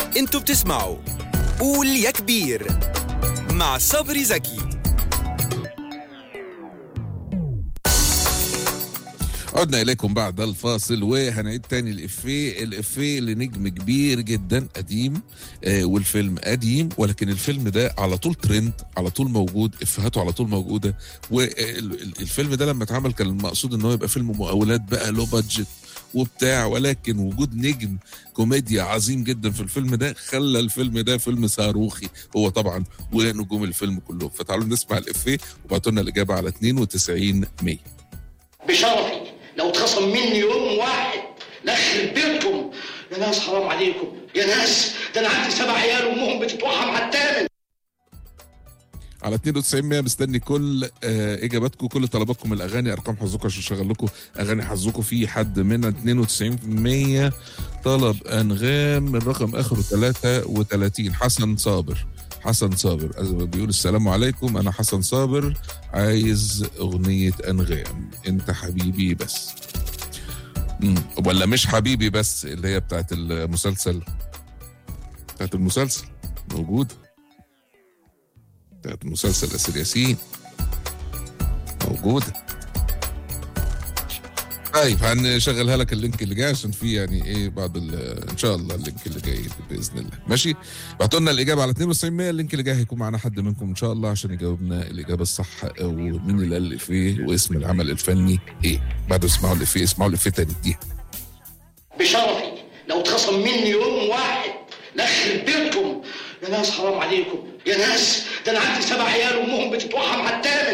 انتوا بتسمعوا قول يا كبير مع صبري زكي عدنا إليكم بعد الفاصل وهنعيد تاني الإفيه الإفيه لنجم كبير جدا قديم آه والفيلم قديم ولكن الفيلم ده على طول ترند على طول موجود إفيهاته على طول موجودة والفيلم ده لما اتعمل كان المقصود إن هو يبقى فيلم مقاولات بقى له بادجت وبتاع ولكن وجود نجم كوميديا عظيم جدا في الفيلم ده خلى الفيلم ده فيلم صاروخي هو طبعا ونجوم الفيلم كلهم فتعالوا نسمع الإفيه وبعتوا لنا الإجابة على 92 100 بشرفي لو اتخصم مني يوم واحد لخرب بيتكم يا ناس حرام عليكم يا ناس ده انا عندي سبع عيال وامهم بتتوحم على الثامن على 92 100 مستني كل آه اجاباتكم كل طلباتكم الاغاني ارقام حظكم عشان اشغل لكم اغاني حظكم في حد من 92 100 طلب انغام الرقم اخره 33 حسن صابر حسن صابر أز- بيقول السلام عليكم انا حسن صابر عايز اغنيه انغام انت حبيبي بس مم. ولا مش حبيبي بس اللي هي بتاعت المسلسل بتاعت المسلسل موجوده بتاعت مسلسل اسر ياسين موجوده طيب هنشغلها لك اللينك اللي جاي عشان في يعني ايه بعض ال- ان شاء الله اللينك اللي جاي باذن الله ماشي بعتوا لنا الاجابه على 92 100 اللينك اللي جاي هيكون معانا حد منكم ان شاء الله عشان يجاوبنا الاجابه الصح ومين اللي قال الافيه واسم العمل الفني ايه بعد ما تسمعوا الافيه اسمعوا الافيه تاني دي بشرفي لو اتخصم مني يوم واحد لخرب بيتكم يا ناس حرام عليكم يا ناس ده انا عندي سبع عيال وامهم بتتوحم على الثامن